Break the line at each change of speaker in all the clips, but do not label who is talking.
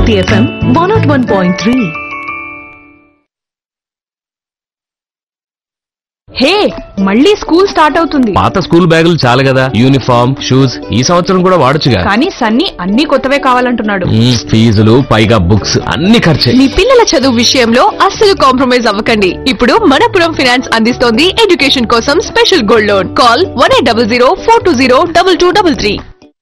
Bharati FM one naught one point three
hey మళ్ళీ school start అవుతుంది
పాత స్కూల్ బ్యాగులు చాలు కదా యూనిఫామ్ షూస్ ఈ సంవత్సరం కూడా వాడొచ్చుగా
కానీ సన్నీ అన్ని కొత్తవే కావాలంటున్నాడు
మ్మ్, ఫీజులు పైగా బుక్స్ అన్ని ఖర్చే
మీ పిల్లల చదువు విషయంలో అస్సలు కాంప్రమైజ్ అవ్వకండి ఇప్పుడు మనపురం ఫినాన్స్ అందిస్తోంది ఎడ్యుకేషన్ కోసం special gold loan call one eight double zero four two zero double two double three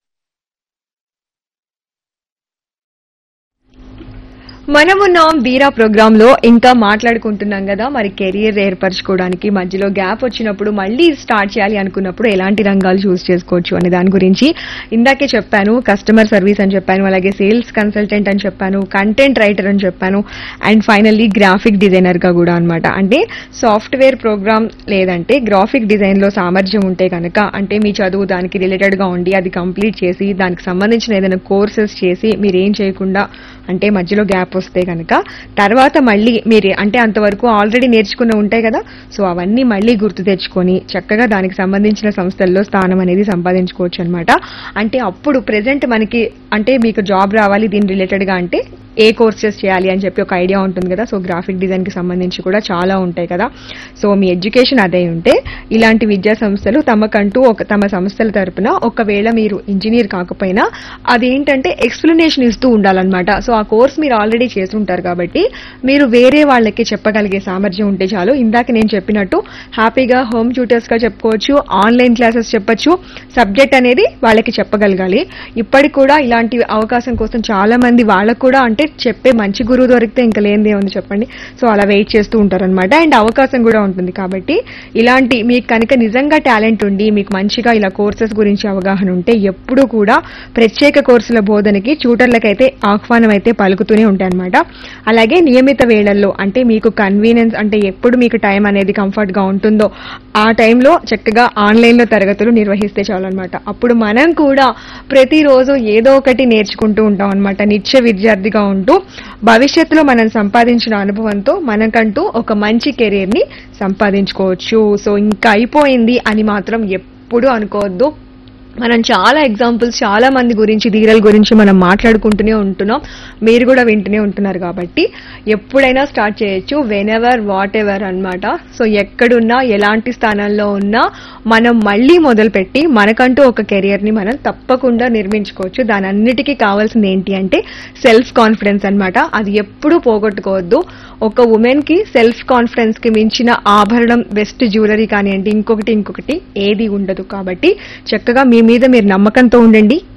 మనమున్నాం బీరా ప్రోగ్రామ్ లో ఇంకా మాట్లాడుకుంటున్నాం కదా మరి కెరియర్ ఏర్పరచుకోవడానికి మధ్యలో గ్యాప్ వచ్చినప్పుడు మళ్ళీ స్టార్ట్ చేయాలి అనుకున్నప్పుడు ఎలాంటి రంగాలు చూస్ చేసుకోవచ్చు అనే దాని గురించి ఇందాకే చెప్పాను కస్టమర్ సర్వీస్ అని చెప్పాను అలాగే సేల్స్ కన్సల్టెంట్ అని చెప్పాను కంటెంట్ రైటర్ అని చెప్పాను అండ్ ఫైనల్లీ గ్రాఫిక్ డిజైనర్ గా కూడా అన్నమాట అంటే సాఫ్ట్వేర్ ప్రోగ్రామ్ లేదంటే గ్రాఫిక్ డిజైన్ లో సామర్థ్యం ఉంటే కనుక అంటే మీ చదువు దానికి రిలేటెడ్ గా ఉండి అది కంప్లీట్ చేసి దానికి సంబంధించిన ఏదైనా కోర్సెస్ చేసి మీరు ఏం చేయకుండా అంటే మధ్యలో గ్యాప్ వస్తే కనుక తర్వాత మళ్ళీ మీరు అంటే అంతవరకు ఆల్రెడీ నేర్చుకున్న ఉంటాయి కదా సో అవన్నీ మళ్ళీ గుర్తు తెచ్చుకొని చక్కగా దానికి సంబంధించిన సంస్థల్లో స్థానం అనేది సంపాదించుకోవచ్చు అనమాట అంటే అప్పుడు ప్రెసెంట్ మనకి అంటే మీకు జాబ్ రావాలి దీని రిలేటెడ్ గా అంటే ఏ కోర్సెస్ చేయాలి అని చెప్పి ఒక ఐడియా ఉంటుంది కదా సో గ్రాఫిక్ డిజైన్ కి సంబంధించి కూడా చాలా ఉంటాయి కదా సో మీ ఎడ్యుకేషన్ అదే ఉంటే ఇలాంటి విద్యా సంస్థలు తమకంటూ ఒక తమ సంస్థల తరపున ఒకవేళ మీరు ఇంజనీర్ కాకపోయినా అదేంటంటే ఎక్స్ప్లెనేషన్ ఇస్తూ ఉండాలన్నమాట సో ఆ కోర్స్ మీరు ఆల్రెడీ చేసి ఉంటారు కాబట్టి మీరు వేరే వాళ్ళకి చెప్పగలిగే సామర్థ్యం ఉంటే చాలు ఇందాక నేను చెప్పినట్టు హ్యాపీగా హోమ్ ట్యూటర్స్ గా చెప్పుకోవచ్చు ఆన్లైన్ క్లాసెస్ చెప్పొచ్చు సబ్జెక్ట్ అనేది వాళ్ళకి చెప్పగలగాలి ఇప్పటికి కూడా ఇలాంటి అవకాశం కోసం చాలా మంది వాళ్ళకు కూడా అంటే చెప్పే మంచి గురువు దొరికితే ఇంకా లేనిదే ఉంది చెప్పండి సో అలా వెయిట్ చేస్తూ ఉంటారు అనమాట అండ్ అవకాశం కూడా ఉంటుంది కాబట్టి ఇలాంటి మీకు కనుక నిజంగా టాలెంట్ ఉండి మీకు మంచిగా ఇలా కోర్సెస్ గురించి అవగాహన ఉంటే ఎప్పుడూ కూడా ప్రత్యేక కోర్సుల బోధనకి ట్యూటర్లకైతే ఆహ్వానం అయితే పలుకుతూనే ఉంటాయన్నమాట అలాగే నియమిత వేళల్లో అంటే మీకు కన్వీనియన్స్ అంటే ఎప్పుడు మీకు టైం అనేది కంఫర్ట్ గా ఉంటుందో ఆ టైంలో చక్కగా ఆన్లైన్ లో తరగతులు నిర్వహిస్తే చాలన్నమాట అప్పుడు మనం కూడా ప్రతిరోజు ఏదో ఒకటి నేర్చుకుంటూ ఉంటాం అనమాట నిత్య విద్యార్థిగా ఉంటూ భవిష్యత్తులో మనం సంపాదించిన అనుభవంతో మనకంటూ ఒక మంచి కెరీర్ ని సంపాదించుకోవచ్చు సో ఇంకా అయిపోయింది అని మాత్రం ఎప్పుడు అనుకోవద్దు మనం చాలా ఎగ్జాంపుల్స్ చాలా మంది గురించి ధీరల గురించి మనం మాట్లాడుకుంటూనే ఉంటున్నాం మీరు కూడా వింటూనే ఉంటున్నారు కాబట్టి ఎప్పుడైనా స్టార్ట్ చేయొచ్చు వెన్ ఎవర్ వాట్ ఎవర్ అనమాట సో ఎక్కడున్నా ఎలాంటి స్థానంలో ఉన్నా మనం మళ్ళీ మొదలుపెట్టి మనకంటూ ఒక కెరియర్ ని మనం తప్పకుండా నిర్మించుకోవచ్చు దాని అన్నిటికీ కావాల్సింది ఏంటి అంటే సెల్ఫ్ కాన్ఫిడెన్స్ అన్నమాట అది ఎప్పుడూ పోగొట్టుకోవద్దు ఒక ఉమెన్ కి సెల్ఫ్ కాన్ఫిడెన్స్ కి మించిన ఆభరణం బెస్ట్ జ్యువెలరీ కానివ్వండి ఇంకొకటి ఇంకొకటి ఏది ఉండదు కాబట్టి చక్కగా మీ మీద మీరు నమ్మకంతో ఉండండి